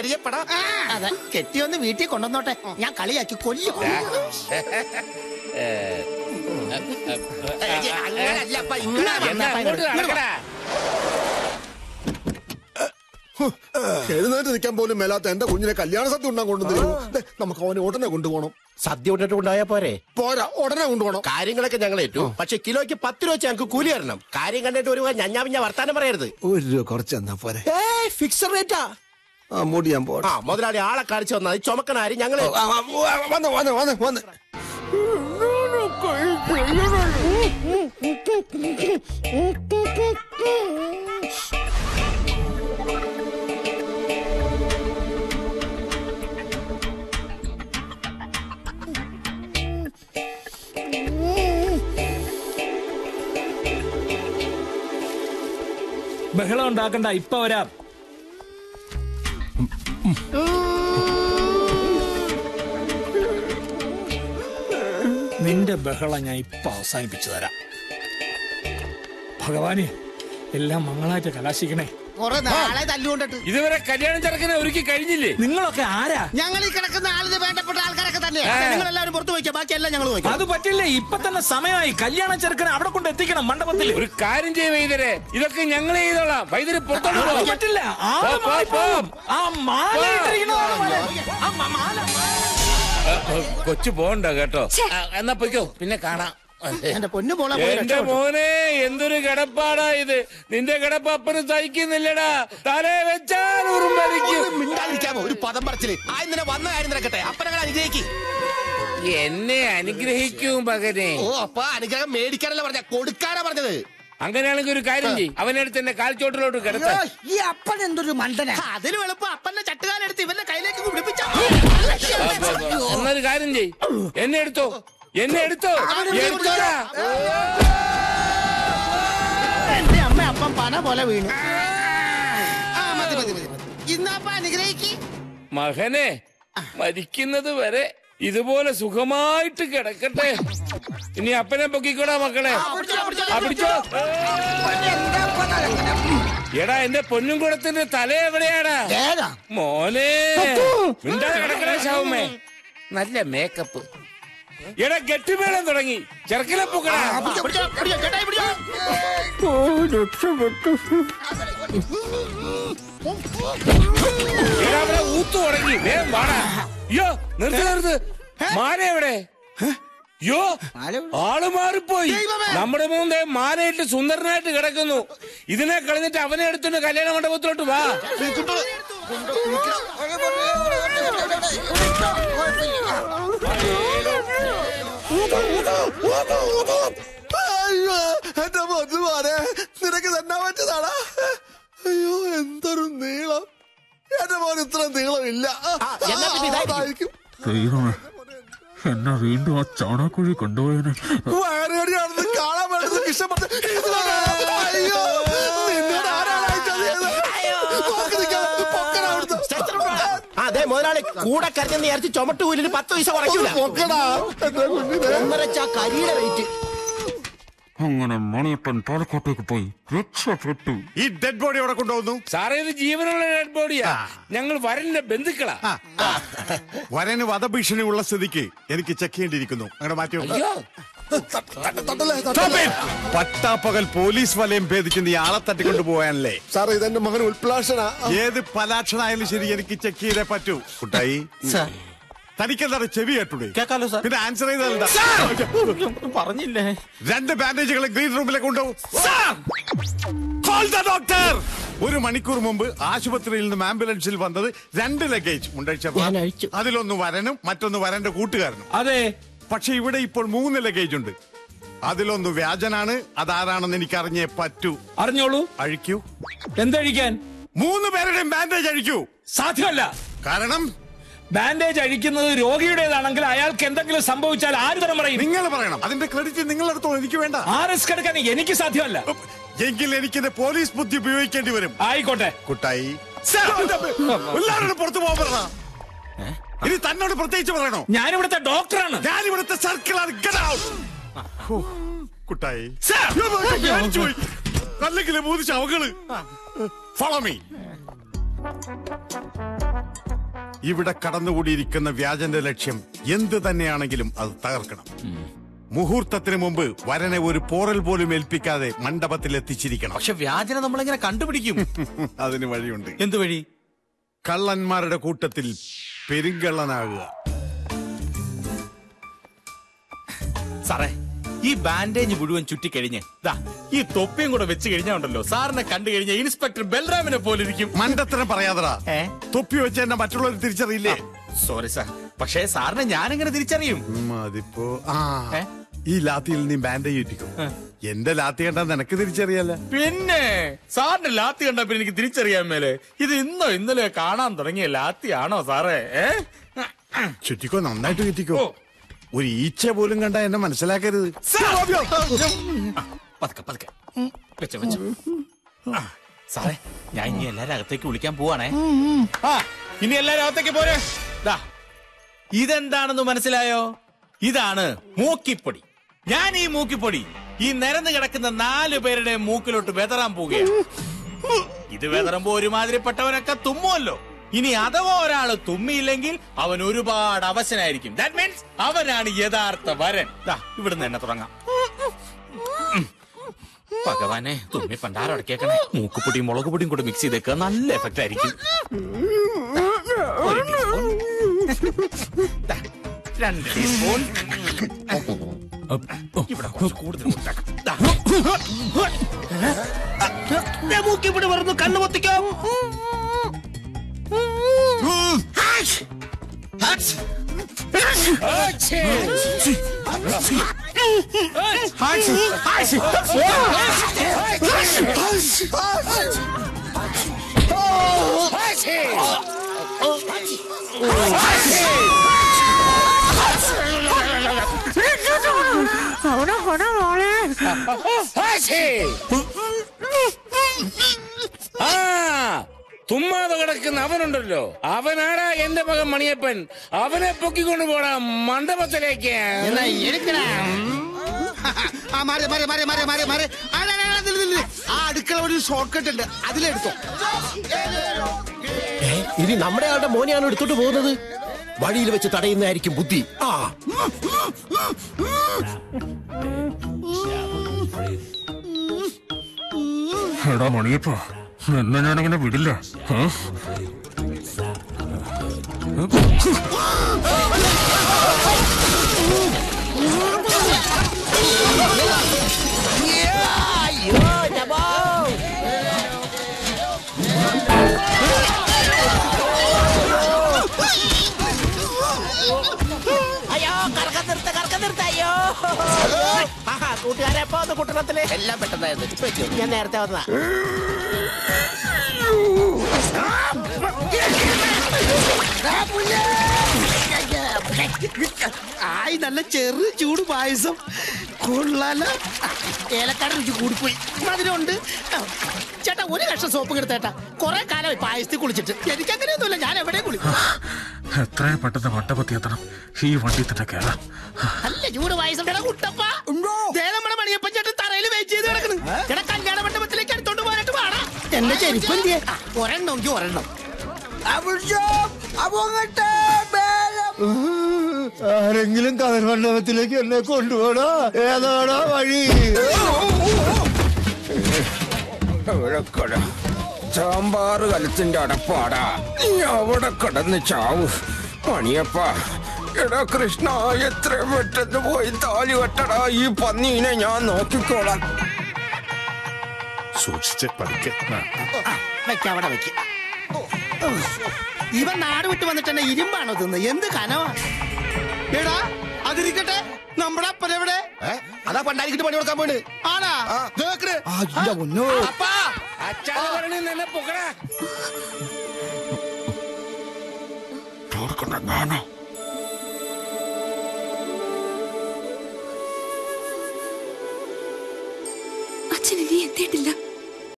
പരിചയപ്പെടാം അതെ കെട്ടിയൊന്ന് വീട്ടിൽ കൊണ്ടുവന്നോട്ടെ ഞാൻ കളിയാക്കി കൊല്ലും അങ്ങനല്ല അപ്പ ഇങ്ങനെ എന്നാ അങ്ങോട്ട് നടക്കടാ എഴുന്നേറ്റ് നിൽക്കാൻ പോലും മേലാത്ത എന്റെ കുഞ്ഞിനെ കല്യാണ സദ്യ ഉണ്ടാൻ കൊണ്ടുവന്നു നമുക്ക് അവനെ ഉടനെ കൊണ്ടുപോകണം സദ്യ ഇട്ടിട്ട് കൊണ്ടുപോയാ പോരെ പോരാ ഉടനെ കൊണ്ടുപോകണം കാര്യങ്ങളൊക്കെ ഞങ്ങൾ ഏറ്റു പക്ഷെ കിലോയ്ക്ക് പത്ത് രൂപ വെച്ച് ഞങ്ങൾക്ക് കൂലി തരണം കാര്യം കണ്ടിട്ട് ഒരു ഞഞ്ഞാ പിഞ്ഞ വർത്താനം പറയരുത് ഒരു രൂപ കുറച്ച് എന്നാ പോരെ ഏ ഫിക്സഡ് റേറ്റാ ആ മൂടി ഞാൻ പോട്ടെ ആ മുതലാളി ആളെ കാണിച്ചു വന്നാൽ ചുമക്കണാരി ഞങ്ങള് ആ, ആ, ആ, വന്ന് വന്ന് വന്ന് വന്ന് ബഹളം ഉണ്ടാക്കണ്ട ഇപ്പൊ വരാം നിന്റെ ബഹളം ഞാൻ ഇപ്പൊ അവസാനിപ്പിച്ചു തരാം ഭഗവാനെ എല്ലാം മംഗളായിട്ട് കലാശിക്കണേ കുറെ നാളെ തല്ലുകൊണ്ടിട്ട് ഇതുവരെ കല്യാണം ചെറുക്കനെ ഒരുക്കി കഴിഞ്ഞില്ലേ നിങ്ങളൊക്കെ ആരാ ഞങ്ങൾ ഈ കിടക്കുന്ന ആളിന് വേണ്ടപ്പെട്ട ആൾക്കാരൊക്കെ തന്നെ നിങ്ങൾ എല്ലാവരും പുറത്തു വയ്ക്കാം ബാക്കി എല്ലാം ഞങ്ങൾ വയ്ക്കാം അത് പറ്റില്ലേ ഇപ്പൊ തന്നെ സമയമായി കല്യാണ ചെറുക്കനെ അവിടെ കൊണ്ട് എത്തിക്കണം മണ്ഡപത്തിൽ ഒരു കാര്യം ചെയ്യ വൈദ്യരെ ഇതൊക്കെ ഞങ്ങൾ ചെയ്തോളാം വൈദ്യര് പുറത്തോട്ട് അത് പോ. പറ്റില്ല ആള് പോ, പോ, മാറിപ്പോകും. ആ മാല പോ. ഇട്ടിരിക്കുന്നതാണ് മാല. ആ മ- മാല ആ, ആ, കൊച്ചു പോണ്ട കേട്ടോ ആ, എന്നാ പൊയ്ക്കോ പിന്നെ കാണാം എന്റെ പൊന്നു പോളെ പോയി എന്റെ രക്ഷപ്പെട്ടു. മോനെ എന്തൊരു കിടപ്പാടാ ഇത് നിന്റെ കിടപ്പ് അപ്പന് സഹിക്കുന്നില്ലടാ തലേ വെച്ചാൽ ഉറുമ്പരിക്കും മിണ്ടാതിരിക്കാമോ ഒരു പദം പറച്ചില് ആ ഇന്നലെ വന്ന കാര്യം നടക്കട്ടെ അപ്പനങ്ങൾ അനുഗ്രഹിക്ക് എന്നെ അനുഗ്രഹിക്കും മകനെ ഓ അപ്പ അനുഗ്രഹം മേടിക്കാനല്ല പറഞ്ഞ കൊടുക്കാനാ പറഞ്ഞത് അങ്ങനെയാണെങ്കിൽ ഒരു കാര്യം ചെയ്യും അവനെടുത്ത് എന്നെ കാൽച്ചോട്ടിലോട്ട് കിടത്ത ഈ അപ്പൻ എന്തൊരു മണ്ടന അതിന് എളുപ്പം അപ്പന്റെ ചട്ടുകാലെടുത്ത് ഇവന്റെ കയ്യിലേക്ക് പിടിപ്പിച്ച എന്നൊരു കാര്യം ചെയ് എന്നെ എടുത്തോ എന്നെ എടുത്തോ എടുത്തോടാ എന്റെ അമ്മ അപ്പം പന പോലെ വീണു ആ മതി മതി മതി മതി. ഇന്നപ്പ അനുഗ്രഹിക്ക് മകനെ മരിക്കുന്നത് വരെ ഇതുപോലെ സുഖമായിട്ട് കിടക്കട്ടെ ഇനി അപ്പനെ പൊക്കിക്കോടാ മക്കളെ ആ, പിടിച്ചോ എടാ എന്റെ പൊന്നും കുടത്തിന്റെ തല എവിടെയാടാ ഏതാ മോനെ മിണ്ടാതെ കിടക്കണേ ശവമേ നല്ല മേക്കപ്പ് എടാ ഗട്ടിമേളം തുടങ്ങി ചെറുക്കലെ പൊക്കടാ പിടിച്ചോ, പിടിച്ചോ, പിടിച്ചോ, ചേട്ടായി പിടിച്ചോ. എടാ അവിടെ ഊത്തു തുടങ്ങി വേഗം വാടാ അയ്യോ നിർത്ത് നിർത്ത് മാല എവിടെ അയ്യോ ആള് മാറിപ്പോയി നമ്മുടെ മൂന്നേ മാലയിട്ട് സുന്ദരനായിട്ട് കിടക്കുന്നു ഇതിനെ കളഞ്ഞിട്ട് അവനെ എടുത്തിട്ട് കല്യാണ മണ്ഡപത്തിലോട്ട് വാ അയ്യോ എന്റെ പൊന്നു മോനെ നിനക്ക് തന്നെ പറ്റതാടാ അയ്യോ എന്തൊരു നീളം എന്റെ മോൻ ഇത്ര നീളമില്ല എന്നാ പിന്നെ ഇതായിരിക്കും. അതായിരിക്കും. ദൈവമേ എന്നെ വീണ്ടും ആ ചാണാക്കുഴി കൊണ്ടുപോയതിന് വയറുകടിയാണെന്ന് കാണാൻ വേണ്ടത് ഇഷ്ടപ്പെട്ടു അയ്യോ നിന്നോട് ആരാണ് അയച്ചത് ഇത്? നോക്കി നിൽക്കാതെ പൊക്കടാ അവിടുന്ന്. അതെ മുതലാളി കൂടെ കരുതെന്ന് വിചാരിച്ച് ചുമട്ട് കൂലിന് പത്ത് പൈസ കുറയ്ക്കൂല പൊക്കടാ എന്റെ കുഞ്ഞിനെ ഒന്നര ചാ കരിയുടെ വെയിറ്റ് അങ്ങനെ മണിയപ്പൻ പാലക്കോട്ടേക്ക് പോയി രക്ഷപ്പെട്ടു ഈ ഡെഡ് ബോഡി അവിടെ കൊണ്ടുപോകുന്നു സാറേ ഇത് ജീവനുള്ള ഡെഡ് ബോഡിയാ ഞങ്ങൾ വരന്റെ ബന്ധുക്കളാ വരന് വധഭീഷണി ഉള്ള സ്ഥിതിക്ക് എനിക്ക് ചെക്ക് ചെയ്യേണ്ടിയിരിക്കുന്നു അങ്ങനെ മാറ്റി വെക്ക്. അയ്യോ തട്ടല്ലേ Stop it! പട്ടാപ്പകൽ പോലീസ് വലയം ഭേദിച്ച് നീ ആളെ തട്ടിക്കൊണ്ടു പോയാനല്ലേ സാറേ ഇതെന്റെ മകൻ ഉൽപ്ലാഷനാ ഏത് പലാക്ഷനായാലും ശരി എനിക്ക് ചെക്ക് ചെയ്തേ പറ്റൂ കുട്ടായി തനിക്കെന്താണ് ചെവി കേട്ടൂടെ കേക്കാലോ സാർ പിന്നെ ആൻസർ ചെയ്തല്ല പറഞ്ഞില്ലേ രണ്ട് ബാൻഡേജുകൾ ഗ്രീൻ റൂമിലേക്ക് കൊണ്ടുപോകും ഡോക്ടർ ഒരു മണിക്കൂർ മുമ്പ് ആശുപത്രിയിൽ നിന്നും ആംബുലൻസിൽ വന്നത് രണ്ട് ലഗേജ് ഞാൻ അഴിച്ചു. അതിലൊന്ന് വരനും മറ്റൊന്ന് വരന്റെ കൂട്ടുകാരനും അതെ പക്ഷെ ഇവിടെ ഇപ്പോൾ മൂന്ന് ലഗേജ് ഉണ്ട് അതിലൊന്ന് വ്യാജനാണ് അതാരാണെന്ന് എനിക്ക് അറിഞ്ഞേ പറ്റൂ അറിഞ്ഞോളൂ അഴിക്കൂ എന്തഴിക്കാൻ മൂന്ന് പേരുടെയും ബാൻഡേജ് അഴിക്കൂ സാധ്യമല്ല കാരണം ബാൻഡേജ് അഴിക്കുന്നത് രോഗിയുടേതാണെങ്കിൽ അയാൾക്ക് എന്തെങ്കിലും സംഭവിച്ചാൽ ആര് തരം പറയും നിങ്ങൾ പറയണം അതിന്റെ ക്രെഡിറ്റ് നിങ്ങളെടുത്തോ എനിക്ക് വേണ്ട ആ റിസ്ക് എടുക്കാൻ എനിക്ക് സാധ്യമല്ല എങ്കിൽ എനിക്കിത് പോലീസ് ബുദ്ധി ഉപയോഗിക്കേണ്ടി വരും ആയിക്കോട്ടെ കുട്ടായി എല്ലാവരോടും പുറത്തു പോകാൻ പറഞ്ഞ ഇനി തന്നോട് പ്രത്യേകിച്ച് പറയണോ ഞാനിവിടുത്തെ ഡോക്ടറാണ് ഞാൻ ഇവിടുത്തെ സർക്കിളാണ് Get out! ഹോ, കുട്ടായി Sir! പോയി അല്ലെങ്കിൽ മൂന്ന് ശവങ്ങള് ഫോളോ മീ ഇവിടെ കടന്നുകൂടിയിരിക്കുന്ന വ്യാജന്റെ ലക്ഷ്യം എന്ത് തന്നെയാണെങ്കിലും അത് തകർക്കണം മുഹൂർത്തത്തിന് മുമ്പ് വരനെ ഒരു പോറൽ പോലും ഏൽപ്പിക്കാതെ മണ്ഡപത്തിൽ എത്തിച്ചിരിക്കണം പക്ഷെ വ്യാജന നമ്മളെങ്ങനെ കണ്ടുപിടിക്കും അതിന് വഴിയുണ്ട് എന്ത് വഴി കള്ളന്മാരുടെ കൂട്ടത്തിൽ പെരുങ്കള്ളനാകുക സാറേ ഈ ബാൻഡേജ് മുഴുവൻ ചുറ്റിക്കഴിഞ്ഞ് ദാ ഈ തൊപ്പിയും കൂടെ വെച്ച് കഴിഞ്ഞാ ഉണ്ടല്ലോ സാറിനെ കണ്ടു കഴിഞ്ഞ ഇൻസ്പെക്ടർ ബൽറാമിനെ പോലെ ഇരിക്കും മണ്ടത്തരം പറയാതടാ ഏ? തൊപ്പി വെച്ച് എന്നെ മറ്റുള്ളവർ തിരിച്ചറിയില്ലേ സോറി സാർ പക്ഷേ സാറിനെ ഞാൻ എങ്ങനെ തിരിച്ചറിയും ഉം, അതിപ്പോ ആ ഏ? ഈ ലാത്തിയിൽ നീ ബാൻഡേജ് ചുറ്റിക്കോ എന്റെ ലാത്തി കണ്ടാ നിനക്ക് തിരിച്ചറിയാലോ പിന്നെ സാറിന്റെ ലാത്തി കണ്ടപ്പോ എനിക്ക് തിരിച്ചറിയാൻ മേലെ ഇത് ഇന്നോ ഇന്നലെ കാണാൻ തുടങ്ങിയ ലാത്തിയാണോ സാറേ ഏ ചുറ്റിക്കോ നന്നായിട്ട് ചുറ്റിക്കോ ഒരു ഈച്ച പോലും കണ്ട എന്നെ മനസ്സിലാക്കരുത് ആ, പതുക്കെ പതുക്കെ വെച്ചോ വെച്ചോ ആ, സാറേ ഞാൻ ഇനി എല്ലാരും അകത്തേക്ക് വിളിക്കാൻ പോവാണേ ആ ഇനി എല്ലാരും അകത്തേക്ക് പോരെ ദാ ഇതെന്താണെന്ന് മനസ്സിലായോ ഇതാണ് മൂക്കിപ്പൊടി ഞാൻ ഈ മൂക്കിപ്പൊടി ഈ നിരന്ന് കിടക്കുന്ന നാല് പേരുടെ മൂക്കിലോട്ട് വെതറാൻ പോവുകയാണ് ഇത് വെതറുമ്പോ ഒരുമാതിരിപ്പെട്ടവനൊക്കെ തുമ്മുമല്ലോ ഇനി അഥവാ ഒരാള് തുമ്മിയില്ലെങ്കിൽ അവൻ ഒരുപാട് അവശനായിരിക്കും ദാറ്റ് മീൻസ് അവനാണ് യഥാർത്ഥ വരൻ ദാ ഇവിടുന്ന് തന്നെ തുടങ്ങാം ഉം. ഭഗവാനെ തുമ്മി പണ്ടാരടക്കേക്കണേ മൂക്കുപൊടിയും മുളക് പൊടിയും കൂടെ മിക്സ് ചെയ്തേക്കുക നല്ല എഫക്റ്റ് ആയിരിക്കും ഒരു ടീസ്പൂൺ. ദാ, രണ്ട് ടീസ്പൂൺ ഇവിടെ കുറച്ച് കൂടുതൽ കൊടുത്തേക്കാം. ദാ. മൂക്കിപ്പിടി പറഞ്ഞു കണ്ണു പൊത്തിക്കോ ആ തുമ്മാതെ കിടക്കുന്ന അവനുണ്ടല്ലോ അവനാടാ എന്റെ മകൻ മണിയപ്പൻ അവനെ പൊക്കിക്കൊണ്ട് പോടാ മണ്ഡപത്തിലേക്ക് എന്നാ എടുക്കണ ആ മാറി മാറി മാറി മാറി മാറി മാറി ആ, ആ, ആ, നില്ല്, നില്ല്, നില്ല്. ആ അടുക്കള ഒരു ഷോർട്ട് കട്ട് ഉണ്ട് അതിലെടുത്തോ ഏ, ഇനി നമ്മുടെ ആളുടെ മോനെയാണ് എടുത്തോണ്ട് പോകുന്നത് വഴിയിൽ വെച്ച് തടയുന്നതായിരിക്കും ബുദ്ധി ആ എടാ മണിയപ്പ എന്നെ ഞാനങ്ങനെ വിടില്ല ആ? അയ്യോ കറക്കം നിർത്ത കറക്കം നിർത്ത അയ്യോ ആഹാ കൂട്ടുകാരെ എപ്പോ വന്നു കുട്ടണത്തില് എല്ലാം പെട്ടെന്നായിരുന്നു ഇപ്പൊ വെച്ചു. ഞാൻ നേരത്തെ വന്നതാ ആയി നല്ല ചെറു ചൂട് പായസം കൊള്ളാല ഏലക്കാട് രുചി കൂടിപ്പോയി മധുരമുണ്ട് ചേട്ടാ ഒരു കഷ്ണം സോപ്പ് എടുത്തേട്ടാ കുറെ കാലമായി പായസത്തിൽ കുളിച്ചിട്ട് എനിക്ക് അങ്ങനെയൊന്നുമില്ല ഞാൻ എവിടെ കുളിക്കും എത്രയും പെട്ടെന്ന് മണ്ഡപത്തി എത്തണം ഈ വണ്ടി തന്നെ കയറാം നല്ല ചൂട് പായസം എടാ കുട്ടപ്പ ദേ നമ്മുടെ മണിയപ്പൻ ചേട്ടൻ തറയിൽ വെയിറ്റ് ചെയ്ത് കിടക്കുന്നു എടാ കല്യാണ മണ്ഡപത്തിലേക്ക് എടുത്തോണ്ട് പോകാനായിട്ട് പാടാ എന്റെ ചെരുപ്പം എന്തിയെ? ഒരെണ്ണം എങ്കിൽ ഒരെണ്ണം ആരെങ്കിലും കതിർ മണ്ഡപത്തിലേക്ക് എന്നെ കൊണ്ടുപോടാ ഏതാടാ വഴി സാമ്പാറ് കലത്തിന്റെ അടപ്പാടാ നീ അവിടെ കിടന്ന് ചാവ് മണിയപ്പ എടാ കൃഷ്ണ എത്ര പെട്ടെന്ന് പോയി താലി കെട്ടടാ ഈ പന്നീനെ ഞാൻ നോക്കിക്കോളാം സൂക്ഷിച്ച് പതുക്കെ വെക്ക അവിടെ വെക്ക ഇവൻ നാട് വിട്ട് വന്നിട്ട് തന്നെ ഇരുമ്പാണോ തിന്ന് എന്ത് കനവാ എടാ അതിരിക്കട്ടെ നമ്മുടെ അപ്പനെവിടെ അതാ പണ്ടാരിക്കിട്ട് പണി കൊടുക്കാൻ പോണ് ആണാ കേക്കണ് അപ്പാ അച്ഛാ പറഞ്ഞ് നിന്നെ പൊക്കടാ ഓർക്കണ്ട ഞാനോ അച്ഛൻ ഇനി എത്തിയിട്ടില്ല